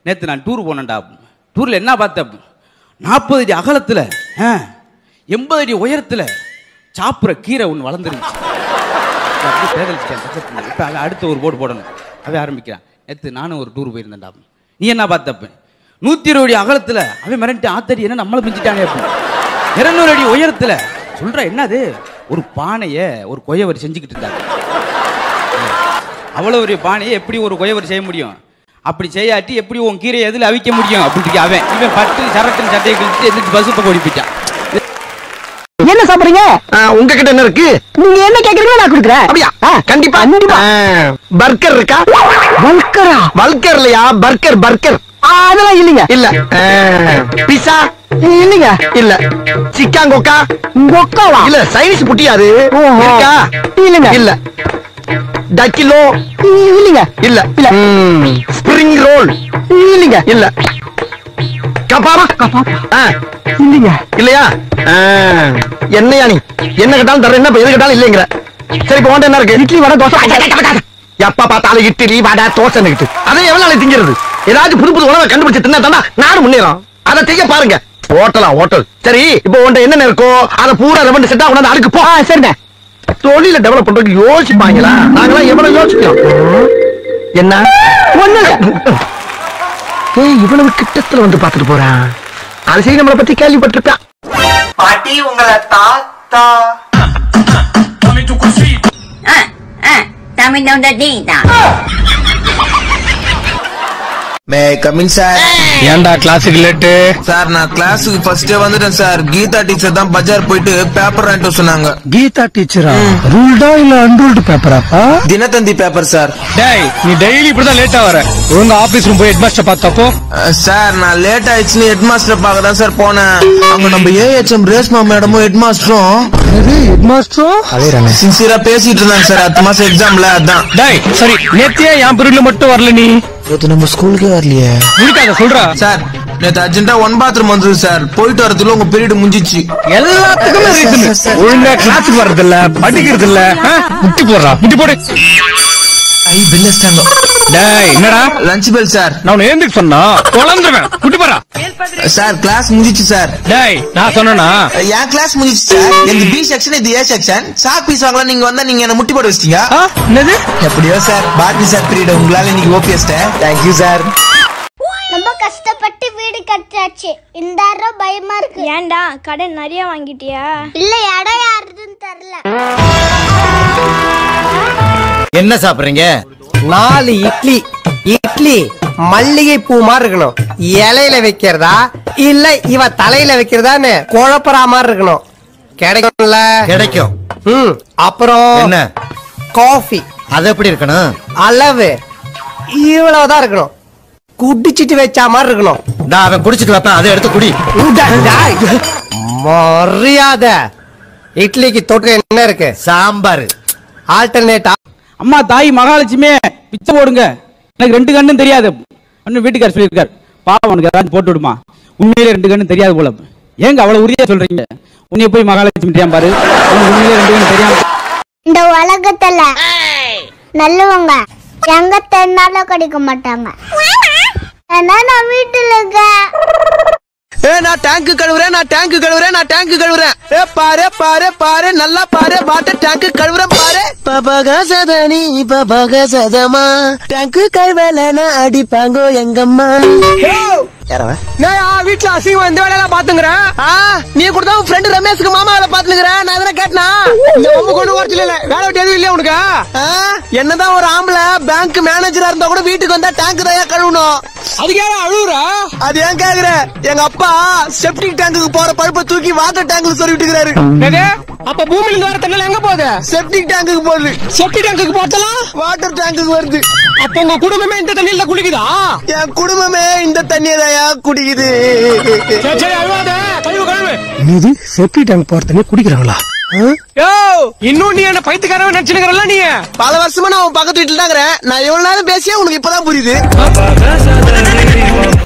நேற்று நான் டூர் போனேன்டா டூரில் என்ன பார்த்தேன் நாற்பது அடி அகலத்தில் எண்பது அடி உயரத்தில் சாப்பிட்ற கீரை ஒன்று வளர்ந்துருந்துச்சு அப்படியே பேதலிச்சிட்டேன் பக்கத்துல இப்போ அவன் அடுத்த ஒரு போர்டு போடணும் அவன் ஆரம்பிக்கிறான் நேற்று நானும் ஒரு டூர் போயிருந்தேன்டா நீ என்ன பார்த்தப்ப நூற்றி இருபது அடி அகலத்தில் அவன் மிரண்டு ஆத்தடி என்ன நம்மளை மிஞ்சிட்டானே அப்படின்னு இருநூறு அடி உயரத்தில் சொல்ற என்னது ஒரு பானையை ஒரு கொயவர் செஞ்சுக்கிட்டு இருந்தாங்க அவ்வளோ ஒரு பானையை எப்படி ஒரு கொயவர் செய்ய முடியும் அப்படி செய்யாட்டி எப்படி உன் கீரை எதில் அவிக்க முடியும் அப்படின்னு அவன் இவன் பட்டு சரட்டுன்னு சட்டையை கிழிச்சு எந்திரிச்சு பஸ் பக்கம் ஓடி போயிட்டான் என்ன சாப்பிடுறீங்க உங்ககிட்ட என்ன இருக்கு நீங்க என்ன கேக்குறீங்களோ நான் கொடுக்குறேன் அப்படியா ஆ, கண்டிப்பா கண்டிப்பா பர்கர் இருக்கா வல்கரா பல்கர் இல்லையா பர்கர் பர்கர் அதெல்லாம் இல்லைங்க இல்ல பிஸா இல்லைங்க இல்ல சிக்கான் கொக்கா கொக்காவா இல்ல சைனீஸ் புட்டியாது ஓஹோ. இருக்கா இல்லைங்க. இல்ல டக்கிலோ இல்லைங்க இல்ல இல்ல. ஸ்ப்ரிங் ரோல் இல்லைங்க இல்ல கபாபா ஆ, இல்லைங்க இல்லையா ஆ, என்னையா நீ என்ன கேட்டாலும் தர என்ன இப்ப எது கேட்டாலும் இல்லைங்கிற சரி இப்போ உன்ட்ட என்ன இருக்கு இட்லி வடை தோசை எப்ப பார்த்தாலும் இட்லி வடை தோசை நிக்கிட்டு அதை எவ்வளவு நாளைக்கு திங்கிறது ஏதாச்சும் புது புது உணவை கண்டுபிடிச்சு தின்னா தாண்டா நானும் முன்னேறோம் அதை செய்ய பாருங்க ஹோட்டலா ஹோட்டல் சரி இப்போ உன்ட்ட என்னென்ன இருக்கோ அதை பூரா ரெவண்டு செட்டா உணர்ந்து அடுக்கு போ ஆ சரிண்ணே தொழில டெவலப் பண்றதுக்கு யோசிப்பாங்களா நாங்களாம் எவ்வளவு யோசிக்கிறோம் என்ன ஒண்ணு இல்ல ஏய் இவ்வளவு கிட்டத்துல வந்து பாத்துட்டு போறான் அது சரி நம்மளை பத்தி கேள்விப்பட்டிருப்பான் பாட்டி உங்களை தாத்தா Ah, ah, dami daw na dita. May coming sir ஏன்டா கிளாஸுக்கு லேட்டு சார் நான் கிளாஸுக்கு ஃபர்ஸ்டே வந்துட்டேன் சார் கீதா டீச்சர் தான் பஜார் போயிட்டு பேப்பர் வாங்கிட்டு வர சொன்னாங்க கீதா டீச்சரா ரூல்டா இல்ல அன்ரூல்டு பேப்பராப்பா தினத்தந்தி பேப்பர் சார் டேய் நீ டெய்லி இப்படிதான் லேட்டா வர உங்க ஆபீஸ் ரூம் போய் ஹெட் மாஸ்டர் பார்த்தப்போ அஹ், சார் நான் லேட் ஆயிடுச்சுன்னு ஹெட் மாஸ்டர் பார்க்க தான் சார் போனேன் அங்க நம்ம ஏஹெச்எம் ரேஷ்மா மேடமும் ஹெட் மாஸ்டரும் ஹெட் மாஸ்டரும் அதே ராமே சின்சியரா பேசிட்டு இருந்தாங்க சார் அடுத்த மாசம் எக்ஸாம்ல அதான் டேய் சரி நேத்தியே என் பீரியட்ல மட்டும் வரல நீ நேத்து நம்ம ஸ்கூலுக்கே வரலையே இருக்காத சொல்றா சார் நேத்து அர்ஜென்ட்டா ஒன் பாத்ரூம் வந்தது சார் போயிட்டு வரதுல உங்க பீரியட் முடிஞ்சிச்சு எல்லாத்துக்குமே ரீசன் ஒழுங்கா கிளாஸுக்கு வர்றது இல்ல படிக்கிறது இல்ல முட்டி போடுறா முட்டி போடு ஐ பில்லஸ்டாங்க டேய் என்னடா லஞ்ச் பெல் சார் நான் உன்னை ஏந்திக்கு சொன்னா குழந்துருவேன் முட்டி போறா சார் கிளாஸ் முடிஞ்சிச்சு சார் டேய் நான் சொன்னேனா என் கிளாஸ் முடிஞ்சிச்சு சார் எங்க பி செக்ஷன் இது ஏ செக்ஷன் சாக் பீஸ் வாங்கலாம் நீங்க வந்தா நீங்க என்ன முட்டி போட வச்சிட்டீங்க ஆ, என்னது எப்படியோ சார் பாரதி சார் பீரியட் உங்களால இன்னைக்கு ஓபிஎஸ்டேன் தேங்க்யூ சார் ரொம்ப கஷ்டப்பட்டு வீடு கட்டாச்சு இந்த அறம் பயமா இருக்கு ஏன்டா கடன் நிறைய வாங்கிட்டியா இல்ல இடம் யாருதுன்னு தெரியல என்ன சாப்பிடுறீங்க நாலு இட்லி இட்லி மல்லிகை பூ மாதிரி இருக்கணும் இலையில வைக்கிறதா இல்ல இவ தலையில வைக்கிறதான்னு குழப்பறா மாதிரி இருக்கணும் கிடைக்கும்ல கிடைக்கும் ம் அப்புறம் என்ன காஃபி அது எப்படி இருக்கணும் அளவு இவ்வளவுதான் இருக்கணும் குடிச்சிட்டு வச்ச மாதிரி இருக்கணும் நான் அவன் குடிச்சிட்டு வைப்பேன் அதை எடுத்து குடி டேய், டேய். மரியாதை இட்லிக்கு தொட்டு என்ன இருக்கு சாம்பார் ஆல்டர்னேட்டா அம்மா தாய் மகாலட்சுமி பிச்சை போடுங்க எனக்கு ரெண்டு கண்ணும் தெரியாது அண்ணன் வீட்டுக்கார் சொல்லியிருக்கார் பாவம் உனக்கு ஏதாவது போட்டு விடுமா உண்மையிலே ரெண்டு கண்ணும் தெரியாது போல ஏங்க அவ்வளவு உறுதியா சொல்றீங்க உன்னைய போய் மகாலட்சுமி தெரியாம பாரு உனக்கு உண்மையிலே ரெண்டு கண்ணும் தெரியாம இந்த உலகத்துல நல்லவங்க எங்க தென்னாலும் கிடைக்க மாட்டாங்க ஏன்னா நான் வீட்டுல இருக்கேன் ஏ நான் டேங்க் கழுவுறேன் நான் டேங்க் கழுவுறேன் நான் டேங்க் கழுவுறேன் ஏ பாரு பாரு பாரு நல்லா பாரு வாட்டர் டேங்க் கழுவுறேன் பாரு பபக சதனி பபக சதமா டேங்க் கழுவலனா அடிப்பாங்கோ எங்கம்மா நான் வீட்டுல அசிங்கம் இந்த வேலையெல்லாம் பாத்துங்கிறேன் ஆ நீ கூட தான் உன் ஃப்ரெண்ட் ரமேஷ்க்கு மாமா வேலை பாத்துனுக்குற நான் எதனா கேட்டனா இந்த ஒம்பு கொண்டு வரச்சு இல்ல வேலை விட்டு எதுவும் இல்லையா உனக்கு ஆ, என்னதான் ஒரு ஆம்பளை பேங்க் மேனேஜரா இருந்தா கூட வீட்டுக்கு வந்தா டேங்க் தான் கழுவணும் அதுக்கு யாரும் அழுகுறா அது ஏன் கேக்குற எங்க அப்பா செப்டிக் டேங்குக்கு போற பழுப்பை தூக்கி வாட்டர் டேங்க்ல சொல்லிட்டு இருக்கிறாரு எது? அப்ப பூமியில இருந்து வர தண்ணி எங்க போகுது செப்டிக் டேங்குக்கு போகுது செப்டி டேங்குக்கு போட்டலாம் வாட்டர் டேங்குக்கு வருது அப்ப உங்க குடும்பமே இந்த தண்ணியில குளிக்குதா என் குடும்பமே இந்த தண்ணியை தான் குடிக்குது சரி சரி அழுவாத கழுவு கழுவு இது செப்டி டேங்க் போற தண்ணி குடிக்கிறாங்களா யோ இன்னும் நீ என்ன பைத்துக்காரன் நினைச்சுக்கிறல்ல நீ பல வருஷமா நான் உன் பக்கத்து வீட்டுல தான் இருக்கிறேன் நான் எவ்வளவு நேரம் பேசியே உனக்கு இப்பதான் புரியுது